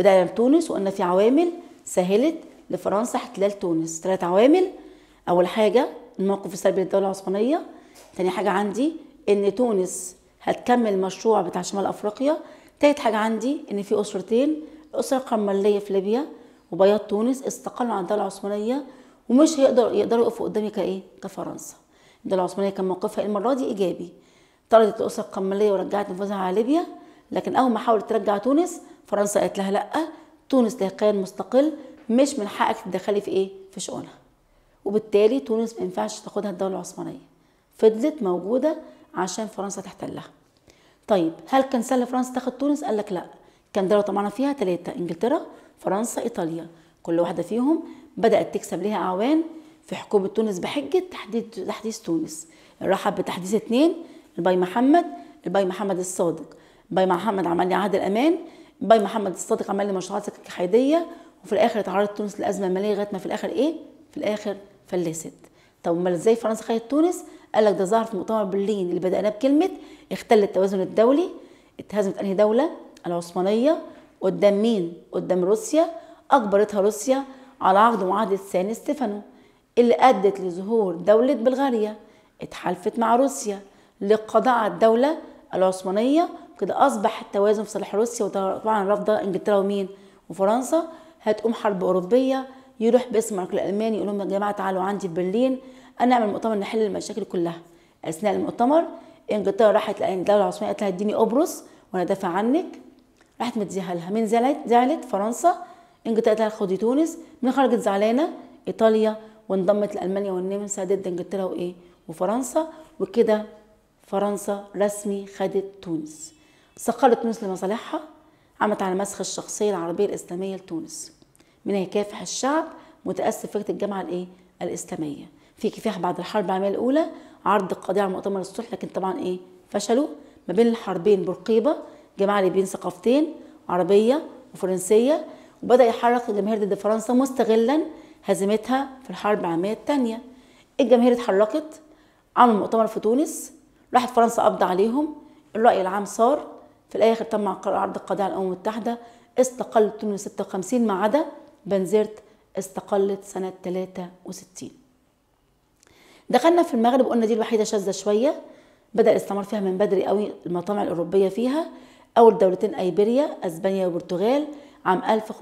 بدأنا بتونس وقلنا في عوامل سهلت لفرنسا احتلال تونس ثلاث عوامل أول حاجة الموقف السلبي للدولة العثمانية تاني حاجة عندي إن تونس هتكمل المشروع بتاع شمال أفريقيا تالت حاجة عندي إن في أسرتين الأسرة القرملية في ليبيا وبياض تونس استقلوا عن الدولة العثمانية ومش هيقدروا يقدروا يقفوا قدامي كإيه كفرنسا الدولة العثمانية كان موقفها المرة دي إيجابي طردت الأسرة القمالية ورجعت نفوذها على ليبيا لكن أول ما حاولت ترجع تونس فرنسا قالت لها لأ تونس ده كيان مستقل مش من حقك تتدخلي في إيه في شؤونها وبالتالي تونس ما ينفعش تاخدها الدولة العثمانية فضلت موجودة عشان فرنسا تحتلها طيب هل كان سهل لفرنسا تاخد تونس؟ قال لك لا كان دولة طبعا فيها ثلاثة انجلترا فرنسا ايطاليا كل واحدة فيهم بدأت تكسب ليها أعوان في حكومة تونس بحجة تحديد تحديث تونس رحب بتحديث اثنين الباي محمد الباي محمد الصادق الباي محمد عمل لي عهد الأمان الباي محمد الصادق عمل لي مشروعات سكك حيدية وفي الآخر اتعرضت تونس لأزمة مالية لغاية ما في الآخر إيه؟ في الآخر فلست طب امال ازاي فرنسا خدت تونس؟ قال لك ده ظهر في مؤتمر برلين اللي بدأناه بكلمة اختل التوازن الدولي اتهزمت انهي دولة؟ العثمانية قدام مين؟ قدام روسيا أجبرتها روسيا على عقد معاهدة سان ستيفانو اللي أدت لظهور دولة بلغاريا اتحالفت مع روسيا للقضاء على الدولة العثمانية كده أصبح التوازن في صالح روسيا وطبعا رافضة إنجلترا ومين؟ وفرنسا هتقوم حرب أوروبية يروح باسم المركز الألماني يقول لهم يا جماعة تعالوا عندي في برلين أنا أعمل مؤتمر نحل المشاكل كلها أثناء المؤتمر إنجلترا راحت الدولة العثمانية قالت لها اديني قبرص وأنا دافع عنك راحت مديها لها مين زعلت؟ زعلت فرنسا انجلترا قالت لها خدي تونس من خرجت زعلانه ايطاليا وانضمت لالمانيا والنمسا ضد انجلترا وايه وفرنسا وكده فرنسا رسمي خدت تونس استقلت تونس لمصالحها عملت على مسخ الشخصيه العربيه الاسلاميه لتونس من يكافح الشعب متاسف فكره الجامعه الايه الاسلاميه في كفاح بعد الحرب العالميه الاولى عرض القضيه على مؤتمر الصلح لكن طبعا ايه فشلوا ما بين الحربين برقيبه جماعه اللي بين ثقافتين عربيه وفرنسيه وبدا يحرك الجماهير ضد فرنسا مستغلا هزيمتها في الحرب العالميه الثانيه الجماهير اتحركت عملوا مؤتمر في تونس راحت فرنسا قبض عليهم الراي العام صار في الاخر تم عرض القضاء على الامم المتحده استقلت تونس 56 ما عدا بنزرت استقلت سنه 63 دخلنا في المغرب قلنا دي الوحيده شاذه شويه بدا الاستعمار فيها من بدري قوي المطامع الاوروبيه فيها اول دولتين ايبيريا اسبانيا والبرتغال عام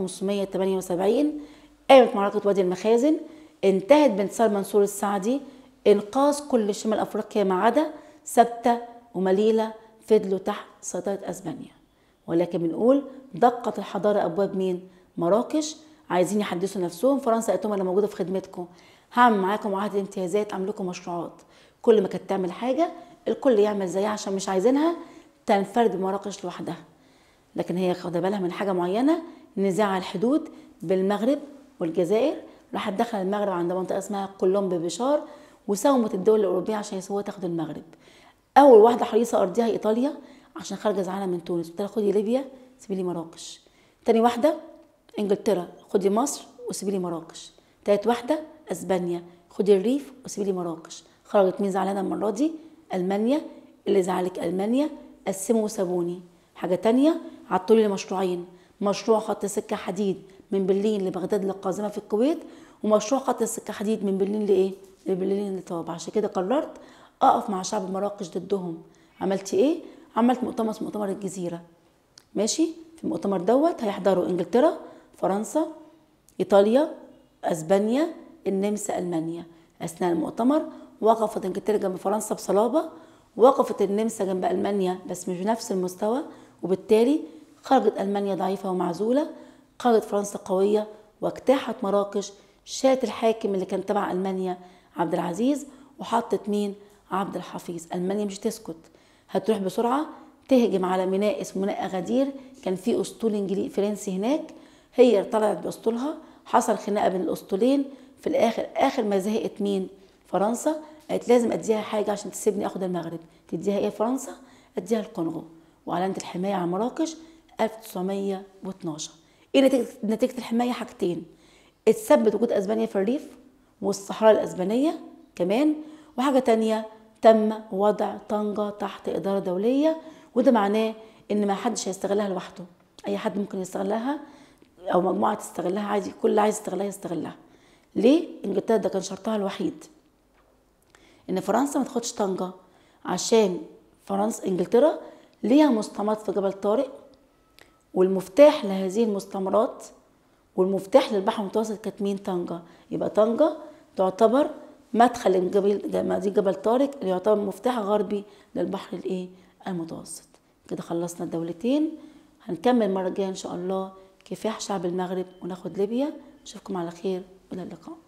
1578 قامت معركة وادي المخازن انتهت بانتصار منصور السعدي إنقاذ كل شمال أفريقيا ما عدا سبتة ومليلة فضلوا تحت سيطرة أسبانيا ولكن بنقول دقت الحضارة أبواب مين؟ مراكش عايزين يحدثوا نفسهم فرنسا قالت لهم أنا موجودة في خدمتكم هعمل معاكم عهد امتيازات أعمل لكم مشروعات كل ما كانت تعمل حاجة الكل يعمل زيها عشان مش عايزينها تنفرد بمراكش لوحدها لكن هي واخده بالها من حاجه معينه نزاع على الحدود بالمغرب والجزائر راحت دخل المغرب عند منطقه اسمها كولومب بشار وساومت الدول الاوروبيه عشان يسووها تاخد المغرب اول واحده حريصه ارضيها ايطاليا عشان خارجه زعلانه من تونس قلت لها خدي ليبيا سيبي لي مراكش تاني واحده انجلترا خدي مصر وسيبي لي مراكش تالت واحده اسبانيا خدي الريف وسيبي لي مراكش خرجت مين زعلانه المره دي المانيا اللي زعلك المانيا قسموا وسابوني حاجه تانية عطوا لي مشروعين مشروع خط سكه حديد من برلين لبغداد للقازمه في الكويت ومشروع خط السكه حديد من برلين لايه لبرلين لطابع عشان كده قررت اقف مع شعب مراكش ضدهم عملت ايه عملت مؤتمر اسمه مؤتمر الجزيره ماشي في المؤتمر دوت هيحضروا انجلترا فرنسا ايطاليا اسبانيا النمسا المانيا اثناء المؤتمر وقفت انجلترا جنب فرنسا بصلابه وقفت النمسا جنب المانيا بس مش بنفس المستوى وبالتالي خرجت المانيا ضعيفه ومعزوله خرجت فرنسا قويه واجتاحت مراكش شالت الحاكم اللي كان تبع المانيا عبد العزيز وحطت مين عبد الحفيظ المانيا مش تسكت هتروح بسرعه تهجم على ميناء اسمه ميناء اغادير كان في اسطول انجليزي فرنسي هناك هي طلعت باسطولها حصل خناقه بين الاسطولين في الاخر اخر ما زهقت مين فرنسا قالت لازم اديها حاجه عشان تسيبني اخد المغرب تديها ايه فرنسا اديها الكونغو واعلنت الحمايه على مراكش 1912 ايه نتيجه نتيجه الحمايه حاجتين اتثبت وجود اسبانيا في الريف والصحراء الاسبانيه كمان وحاجه تانية تم وضع طنجة تحت إدارة دولية وده معناه إن ما حدش هيستغلها لوحده أي حد ممكن يستغلها او مجموعه تستغلها عادي كل اللي عايز يستغلها يستغلها ليه انجلترا ده كان شرطها الوحيد ان فرنسا ما تاخدش طنجة عشان فرنسا انجلترا ليها مستعمرات في جبل طارق والمفتاح لهذه المستعمرات والمفتاح للبحر المتوسط كانت مين طنجة يبقى طنجة تعتبر مدخل الجبل مدينة جبل طارق اللي يعتبر مفتاح غربي للبحر الايه المتوسط كده خلصنا الدولتين هنكمل المرة الجاية ان شاء الله كفاح شعب المغرب وناخد ليبيا نشوفكم على خير الى اللقاء